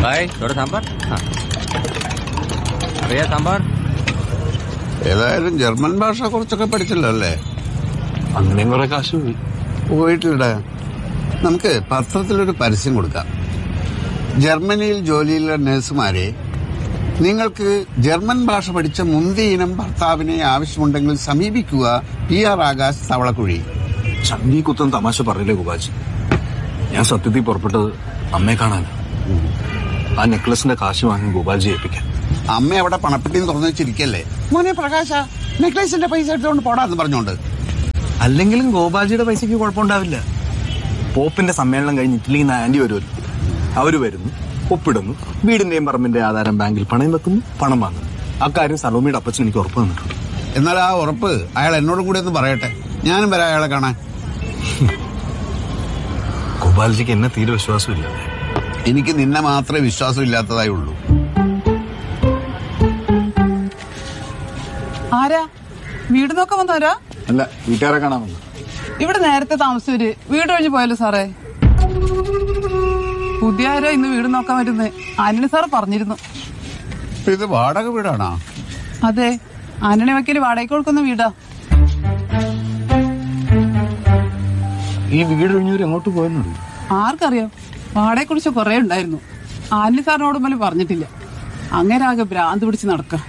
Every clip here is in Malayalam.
भाई थोड़ा सांबर हाँ भैया सांबर ഏതായാലും ജർമ്മൻ ഭാഷ കുറച്ചൊക്കെ പഠിച്ചല്ലോ അല്ലേ അങ്ങനെയും കുറെ കാശ് പോയി പോയിട്ടില്ലടാ നമുക്ക് പത്രത്തിലൊരു പരസ്യം കൊടുക്കാം ജർമ്മനിയിൽ ജോലിയുള്ള നഴ്സുമാരെ നിങ്ങൾക്ക് ജർമ്മൻ ഭാഷ പഠിച്ച മുന്തിയ ഇനം ഭർത്താവിനെ ആവശ്യമുണ്ടെങ്കിൽ സമീപിക്കുക പി ആർ ആകാശ് തവളക്കുഴി ചങ്ങി കുത്തൻ തമാശ പറയില്ലേ ഗോപാജി ഞാൻ സത്യത്തിൽ പുറപ്പെട്ടത് അമ്മയെ കാണാനാ ആ നെക്ലസിന്റെ കാശ് വാങ്ങി ഗോപാൽജി ഏൽപ്പിക്കാൻ അമ്മ അവിടെ പണപ്പെട്ടിയും തുറന്നു വെച്ചിരിക്കല്ലേ മോനെ പ്രകാശ നെക്ലേസിന്റെ പൈസ എടുത്തുകൊണ്ട് പോടാന്ന് പറഞ്ഞോണ്ട് അല്ലെങ്കിലും ഗോപാൽജിയുടെ പൈസക്ക് കുഴപ്പമുണ്ടാവില്ല പോപ്പിന്റെ സമ്മേളനം കഴിഞ്ഞ് ഇറ്റലിയിൽ നിന്ന് ആന്റി വരുമല്ലോ അവര് വരുന്നു ഒപ്പിടുന്നു വീടിന്റെയും പറമ്പിന്റെ ആധാരം ബാങ്കിൽ പണയം വെക്കുന്നു പണം വാങ്ങുന്നു അക്കാര്യം സലോമിയുടെ അപ്പച്ചൻ എനിക്ക് ഉറപ്പ് തന്നിട്ടുണ്ട് എന്നാൽ ആ ഉറപ്പ് അയാൾ എന്നോടും കൂടി ഒന്ന് പറയട്ടെ ഞാനും വരാം അയാളെ കാണാൻ ഗോപാൽജിക്ക് എന്നെ തീരെ വിശ്വാസമില്ല എനിക്ക് നിന്നെ മാത്രമേ വിശ്വാസം ഇല്ലാത്തതായി ഉള്ളൂ ആരാ വീട് നോക്കാൻ വന്നവരാ അല്ല വീട്ടുകാരെ കാണാൻ വന്നു ഇവിടെ നേരത്തെ താമസിച്ചവര് വീട് ഒഴിഞ്ഞു പോയല്ലോ സാറേ പുതിയ ആരോ ഇന്ന് വീട് നോക്കാൻ വരുന്നത് ആന്റണി സാറ് പറഞ്ഞിരുന്നു ഇത് വാടക വീടാണോ അതെ ആന്റണി വക്കീല് വാടകയ്ക്ക് കൊടുക്കുന്ന വീടാ ഈ വീട് കഴിഞ്ഞവർ എങ്ങോട്ട് പോയെന്നുള്ളൂ ആർക്കറിയാം വാടകയെ കുറിച്ച് കുറെ ഉണ്ടായിരുന്നു ആന്റണി സാറിനോട് പോലും പറഞ്ഞിട്ടില്ല അങ്ങനെ ആകെ ഭ്രാന്ത് പിടിച്ച് നടക്കാം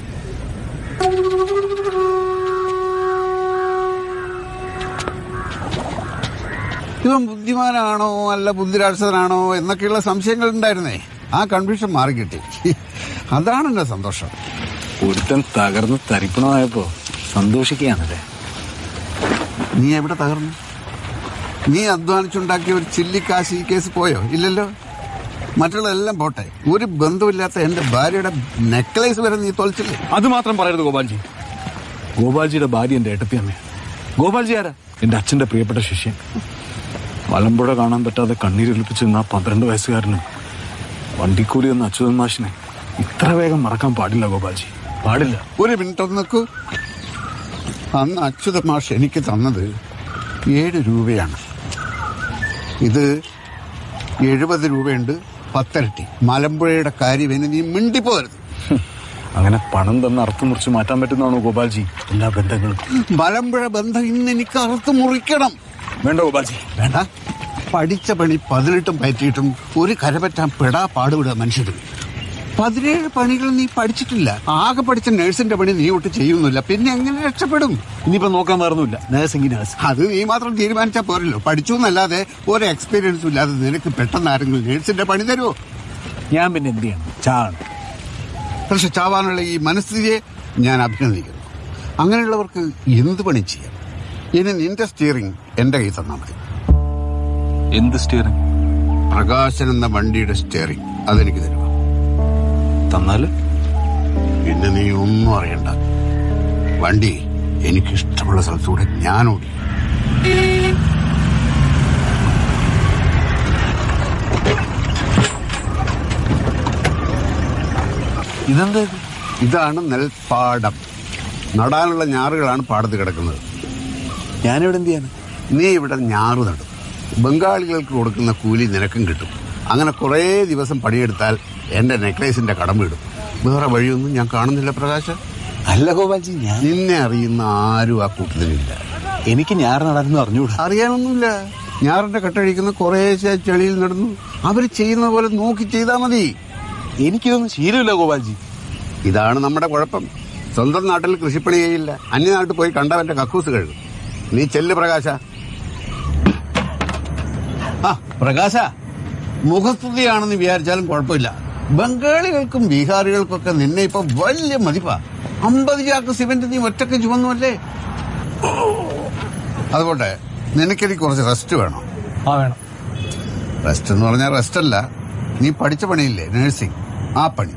ഇവൻ ബുദ്ധിമാനാണോ അല്ല ബുദ്ധിരാക്ഷസനാണോ എന്നൊക്കെയുള്ള സംശയങ്ങൾ ഉണ്ടായിരുന്നേ ആ കൺഫ്യൂഷൻ മാറിക്കിട്ടി അതാണ് എന്റെ സന്തോഷം ഒരുത്തൻ തകർന്ന് തരിപ്പണമായപ്പോ സന്തോഷിക്കുകയാണല്ലേ നീ എവിടെ തകർന്നു നീ അധ്വാനിച്ചുണ്ടാക്കിയ ഒരു ചില്ലിക്കാശ് ഈ കേസ് പോയോ ഇല്ലല്ലോ മറ്റുള്ളതെല്ലാം പോട്ടെ ഒരു ബന്ധമില്ലാത്ത എന്റെ ഭാര്യയുടെ നെക്ലേസ് വരെ നീ തൊലച്ചില്ലേ അത് മാത്രം പറയരുത് ഗോപാൽജി ഗോപാൽജിയുടെ ഭാര്യ എന്റെ ഏട്ടത്തി അമ്മയാണ് ഗോപാൽജി ആരാ എന്റെ അച്ഛന്റെ പ്രിയപ്പെട്ട ശിഷ്യൻ മലമ്പുഴ കാണാൻ പറ്റാതെ കണ്ണീരൊലിപ്പിച്ച് നിന്ന ആ പന്ത്രണ്ട് വയസ്സുകാരനും വണ്ടിക്കൂലി എന്ന അച്യുതൻ മാഷിനെ ഇത്ര വേഗം മറക്കാൻ പാടില്ല ഗോപാൽജി പാടില്ല ഒരു മിനിറ്റ് ഒന്ന് നിൽക്കൂ അന്ന് അച്യുത മാഷ് എനിക്ക് തന്നത് ഏഴ് രൂപയാണ് ഇത് എഴുപത് രൂപയുണ്ട് പത്തരട്ടി മലമ്പുഴയുടെ കാര്യം ഇനി നീ മിണ്ടിപ്പോരുത് അങ്ങനെ പണം തന്ന് അർത്ഥം മുറിച്ച് മാറ്റാൻ പറ്റുന്നതാണോ ഗോപാൽജി എല്ലാ ബന്ധങ്ങളും മലമ്പുഴ ബന്ധം ഇന്ന് എനിക്ക് അറുത്ത് മുറിക്കണം വേണ്ട ഗോപാൽജി വേണ്ട പഠിച്ച പണി പതിനെട്ടും പറ്റിയിട്ടും ഒരു കരപറ്റാൻ പെടാ പാടുവിടുക മനുഷ്യര് പതിനേഴ് പണികൾ നീ പഠിച്ചിട്ടില്ല ആകെ പഠിച്ച നഴ്സിന്റെ പണി നീ ഒട്ട് ചെയ്യുന്നില്ല പിന്നെ എങ്ങനെ രക്ഷപ്പെടും ഇനിയിപ്പോ നോക്കാൻ വേറൊന്നുമില്ല നേഴ്സിംഗ് നേഴ്സ് അത് നീ മാത്രം തീരുമാനിച്ചാൽ പോരല്ലോ പഠിച്ചു എന്നല്ലാതെ ഒരു എക്സ്പീരിയൻസും ഇല്ലാതെ നിനക്ക് പെട്ടെന്ന് ആരെങ്കിലും നഴ്സിന്റെ പണി തരുമോ ഞാൻ പിന്നെ എന്ത് ചെയ്യണം ചാണ് പക്ഷെ ചാവാനുള്ള ഈ മനസ്ഥിതിയെ ഞാൻ അഭിനന്ദിക്കുന്നു അങ്ങനെയുള്ളവർക്ക് എന്ത് പണി ചെയ്യാം ഇനി നിന്റെ സ്റ്റിയറിംഗ് എന്റെ കയ്യിൽ തന്നാൽ മതി എന്ത് സ്റ്റിയറിംഗ് പ്രകാശൻ എന്ന വണ്ടിയുടെ സ്റ്റിയറിംഗ് അതെനിക്ക് തരുമോ തന്നാല് പിന്നെ നീ ഒന്നും അറിയണ്ട വണ്ടി എനിക്കിഷ്ടമുള്ള സ്ഥലത്തൂടെ ഞാൻ ഓടി ഇതെന്താ ഇത്? ഇതാണ് നെൽപ്പാടം നടാനുള്ള ഞാറുകളാണ് പാടത്ത് കിടക്കുന്നത് ഞാനിവിടെ എന്ത് ചെയ്യാൻ നീ ഇവിടെ ഞാറ് നടും ബംഗാളികൾക്ക് കൊടുക്കുന്ന കൂലി നിനക്കും കിട്ടും അങ്ങനെ കുറേ ദിവസം പണിയെടുത്താൽ എന്റെ നെക്ലേസിന്റെ കടം വിടും വേറെ വഴിയൊന്നും ഞാൻ കാണുന്നില്ല പ്രകാശ് അല്ല ഗോപാൽജി ഞാൻ നിന്നെ അറിയുന്ന ആരും ആ കൂട്ടത്തിലില്ല എനിക്ക് ഞാറ് നടാനൊന്നും അറിഞ്ഞൂടാ അറിയാനൊന്നുമില്ല ഞാറിന്റെ കെട്ടഴിക്കുന്ന കുറേശ്ശെ ചെളിയിൽ നടന്നു അവര് ചെയ്യുന്ന പോലെ നോക്കി ചെയ്താൽ മതി എനിക്കിതൊന്നും ശീലമില്ല ഗോപാൽജി ഇതാണ് നമ്മുടെ കുഴപ്പം സ്വന്തം നാട്ടിൽ കൃഷിപ്പണി ചെയ്യില്ല അന്യനാട്ടിൽ പോയി കണ്ടവന്റെ കക്കൂസ് കഴുകും നീ ചെല്ല് പ്രകാശ ആ പ്രകാശ മുഖസ്തുതിയാണെന്ന് വിചാരിച്ചാലും കുഴപ്പമില്ല ബംഗാളികൾക്കും ബീഹാറികൾക്കൊക്കെ നിന്നെ ഇപ്പൊ വലിയ മതിപ്പാ അമ്പത് ചാക്ക് സിമെന്റ് നീ ഒറ്റക്ക് ചുമന്നുമല്ലേ അതുകൊണ്ട് നിനക്കെനിക്ക് കുറച്ച് റെസ്റ്റ് വേണം ആ വേണം റെസ്റ്റ് എന്ന് പറഞ്ഞാൽ റെസ്റ്റ് അല്ല നീ പഠിച്ച പണിയില്ലേ നഴ്സിംഗ് ആ പണി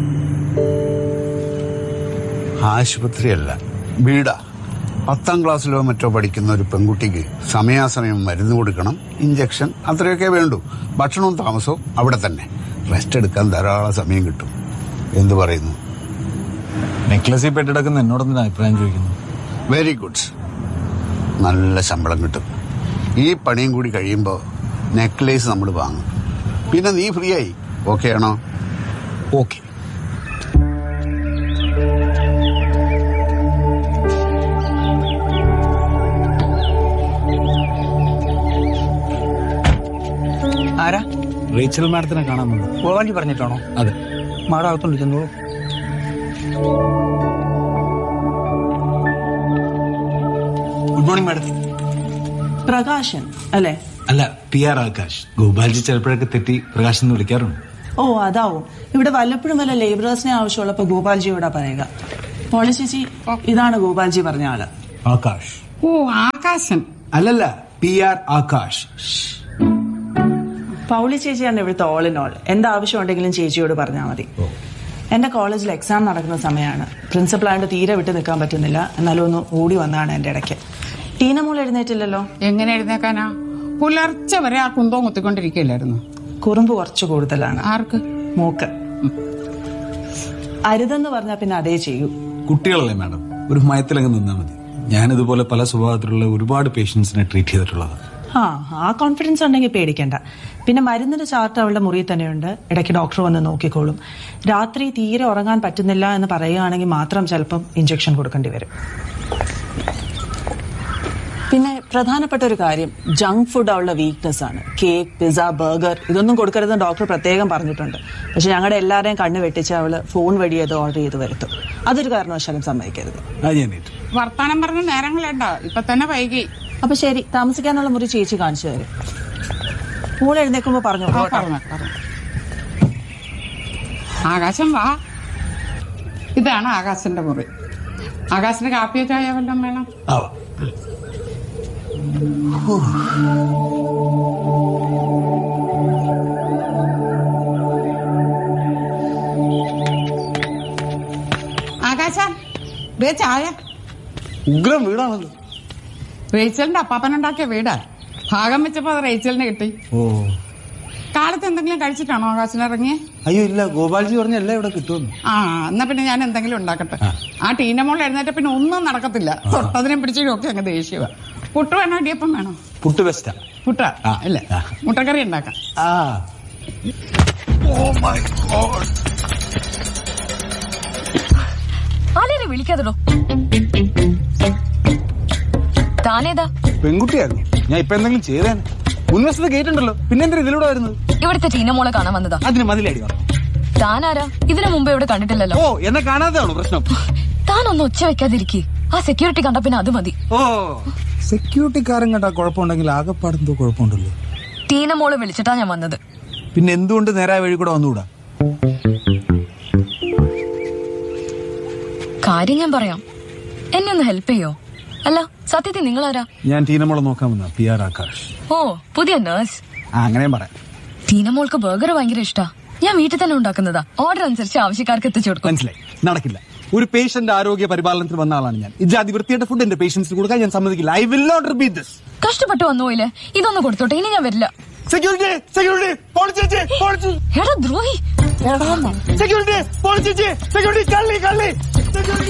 ആശുപത്രിയല്ല വീടാ പത്താം ക്ലാസ്സിലോ മറ്റോ പഠിക്കുന്ന ഒരു പെൺകുട്ടിക്ക് സമയാസമയം മരുന്ന് കൊടുക്കണം ഇഞ്ചക്ഷൻ അത്രയൊക്കെ വേണ്ടൂ ഭക്ഷണവും താമസവും അവിടെ തന്നെ റെസ്റ്റ് എടുക്കാൻ ധാരാളം സമയം കിട്ടും എന്തു പറയുന്നു നെക്ലസിൽ പെട്ടിടക്കുന്ന എന്നോടൊന്നും അഭിപ്രായം ചോദിക്കുന്നു വെരി ഗുഡ് നല്ല ശമ്പളം കിട്ടും ഈ പണിയും കൂടി കഴിയുമ്പോൾ നെക്ലേസ് നമ്മൾ വാങ്ങും പിന്നെ നീ ഫ്രീ ആയി ഓക്കെ ആണോ ഓക്കെ ആരാ റേച്ചൽ മാഡത്തിനെ കാണാൻ വന്നു ഗോവാഞ്ചി പറഞ്ഞിട്ടാണോ അതെ മാഡം അകത്തോണ്ട് ചെന്നോളൂ ഗുഡ് മോർണിംഗ് മാഡം പ്രകാശൻ അല്ലേ അല്ല പി ആർ ആകാശ് ഗോപാൽജി ചിലപ്പോഴൊക്കെ തെറ്റി പ്രകാശ് എന്ന് വിളിക്കാറുണ്ട് ഓ അതാവും ഇവിടെ വല്ലപ്പോഴും വല്ല ലേബറേഴ്സിനെ ആവശ്യമുള്ളപ്പോ ഗോപാൽജിയോടാ പറയുക പോളി ചേച്ചി ഇതാണ് ഗോപാൽജി പറഞ്ഞ ആള് ആകാശ് ഓ ആകാശൻ അല്ലല്ല പി ആർ ആകാശ് പൗളി ചേച്ചിയാണ് ഇവിടുത്തെ ഓൾ ഇൻ ഓൾ എന്താവശ്യം ഉണ്ടെങ്കിലും ചേച്ചിയോട് പറഞ്ഞാൽ മതി എന്റെ കോളേജിൽ എക്സാം നടക്കുന്ന സമയമാണ് പ്രിൻസിപ്പളായിട്ട് തീരെ വിട്ട് നിൽക്കാൻ പറ്റുന്നില്ല എന്നാലും ഒന്ന് ഓടി വന്നതാണ് എന്റെ ഇടയ്ക്ക് ടീനമോൾ എഴുന്നേറ്റില്ലല്ലോ എങ്ങനെ എഴുന്നേക്കാനാ പുലർച്ചെ വരെ ആ കുന്തവും കുത്തിക്കൊണ്ടിരിക്കില്ലായിരുന്നു കുറുമ്പ് കുറച്ച് കൂടുതലാണ് ആർക്ക് മൂക്ക് അരുതെന്ന് പറഞ്ഞാൽ പിന്നെ അതേ ചെയ്യൂ കുട്ടികളല്ലേ മാഡം ഒരു മയത്തിലങ്ങ് നിന്നാൽ മതി ഞാനിതുപോലെ പല സ്വഭാവത്തിലുള്ള ഒരുപാട് പേഷ്യൻസിനെ ട്രീറ്റ് ചെയ്തിട്ടുള്ളതാണ് ആ ആ കോൺഫിഡൻസ് ഉണ്ടെങ്കിൽ പേടിക്കണ്ട പിന്നെ മരുന്നിന്റെ ചാർട്ട് അവളുടെ മുറിയിൽ തന്നെയുണ്ട് ഇടയ്ക്ക് ഡോക്ടർ വന്ന് നോക്കിക്കോളും രാത്രി തീരെ ഉറങ്ങാൻ പറ്റുന്നില്ല എന്ന് പറയുകയാണെങ്കിൽ മാത്രം ചിലപ്പം ഇഞ്ചക്ഷൻ കൊടുക്കേണ്ടി വരും പിന്നെ പ്രധാനപ്പെട്ട ഒരു കാര്യം ജങ്ക് ഫുഡ് അവളുടെ വീക്ക്നെസ് ആണ് കേക്ക് പിസ്സ ബർഗർ ഇതൊന്നും കൊടുക്കരുതെന്ന് ഡോക്ടർ പ്രത്യേകം പറഞ്ഞിട്ടുണ്ട് പക്ഷെ ഞങ്ങളുടെ എല്ലാവരെയും കണ്ണ് വെട്ടിച്ച് അവള് ഫോൺ വഴി അത് ഓർഡർ ചെയ്ത് വരുത്തും അതൊരു കാരണവശാലും സമ്മതിക്കരുത് അത് ഞാൻ ഏറ്റു വർത്താനം പറഞ്ഞ നേരങ്ങളുണ്ട ഇപ്പൊ തന്നെ വൈകി അപ്പൊ ശരി താമസിക്കാനുള്ള മുറി ചേച്ചി കാണിച്ചു തരും മോൾ എഴുന്നേക്കുമ്പോ പറഞ്ഞു ആ, പറഞ്ഞോ, പറഞ്ഞോ. ആകാശം വാ ഇതാണ് ആകാശന്റെ മുറി ആകാശന് കാപ്പിയോ ചായ വല്ലതും വേണം ആവാം ആകാശ ദേ ചായ ഉഗ്രം വീടാണല്ലോ റേച്ചലിന്റെ അപ്പാപ്പനുണ്ടാക്കിയ വീടാ ഭാഗം വെച്ചപ്പോ അത് റേച്ചലിന് കിട്ടി ഓ കാലത്ത് എന്തെങ്കിലും കഴിച്ചിട്ടാണോ ആകാശന് ഇറങ്ങിയേ അയ്യോ ഇല്ല ഗോപാൽജി പറഞ്ഞ എല്ലാം ഇവിടെ കിട്ടുമെന്ന് ആ എന്നാ പിന്നെ ഞാൻ എന്തെങ്കിലും ഉണ്ടാക്കട്ടെ ആ ടീനമോൾ എഴുന്നേറ്റ പിന്നെ ഒന്നും നടക്കത്തില്ല തൊട്ടതിനെ പിടിച്ചും ഒക്കെ അങ്ങ് ദേഷ്യവ പുട്ട് വേണോ ഇടിയപ്പം വേണോ പുട്ട് ബെസ്റ്റാ പുട്ട ആ, അല്ലേ ആ. മുട്ടക്കറി ഉണ്ടാക്കാം ആ ആലേനെ വിളിക്കാതടോ താനേതാ പെൺകുട്ടിയായിരുന്നു ഞാൻ ഇപ്പൊ എന്തെങ്കിലും ചെയ്തേനെ മുൻവശത്ത് ഗേറ്റ് ഉണ്ടല്ലോ പിന്നെ എന്തിനാ ഇതിലൂടെ വരുന്നത് ഇവിടുത്തെ ടീനമോളെ കാണാൻ വന്നതാ അതിന് മതിലടി വേണം താനാരാ ഇതിനു മുമ്പ് ഇവിടെ കണ്ടിട്ടില്ലല്ലോ ഓ എന്നെ കാണാതെയാണോ പ്രശ്നം താനൊന്ന് ഒച്ച വെക്കാതിരിക്കേ ആ സെക്യൂരിറ്റി കണ്ട പിന്നെ അത് മതി ഓ സെക്യൂരിറ്റിക്കാരൻ കണ്ടാ കുഴപ്പമുണ്ടെങ്കിൽ ആകെപ്പാടെന്തോ കുഴപ്പമുണ്ടല്ലോ ടീനമോളെ വിളിച്ചിട്ടാ ഞാൻ വന്നത് പിന്നെ എന്തുകൊണ്ട് നേരായ വഴി കൂടെ വന്നുകൂടാ കാര്യം ഞാൻ പറയാം എന്നെ ഒന്ന് ഹെൽപ്പ് ചെയ്യോ അല്ല സത്യത്തിൽ നിങ്ങളാരാ ഞാൻ ടീനമോളെ നോക്കാൻ വന്ന പി ആർ ആകാശ് ഓ പുതിയ നേഴ്സ് ആ അങ്ങനെയും പറയാം ടീനമോൾക്ക് ബർഗർ ഭയങ്കര ഇഷ്ടാ ഞാൻ വീട്ടിൽ തന്നെ ഉണ്ടാക്കുന്നതാ ഓർഡർ അനുസരിച്ച് ആവശ്യക്കാർക്ക് എത്തിച്ചു കൊടുക്കും മനസ്സിലായി നടക്കില്ല ഒരു പേഷ്യന്റ് ആരോഗ്യ പരിപാലനത്തിന് വന്ന ആളാണ് ഞാൻ ഇജാതി വൃത്തിയുടെ ഫുഡ് എന്റെ പേഷ്യൻസിന് കൊടുക്കാൻ ഞാൻ സമ്മതിക്കില്ല I will not repeat this കഷ്ടപ്പെട്ട് വന്നോയില്ലേ ഇതൊന്ന് കൊടുത്തോട്ടെ ഇനി ഞാൻ വരില്ല സെക്യൂരിറ്റി സെക്യൂരിറ്റി പോളിച്ചേച്ചി പോളിച്ചു എടാ ദ്രോഹി സെക്യൂരിറ്റി പോളിച്ചേച്ചി സെക്യൂരിറ്റി കള്ളി കള്ളി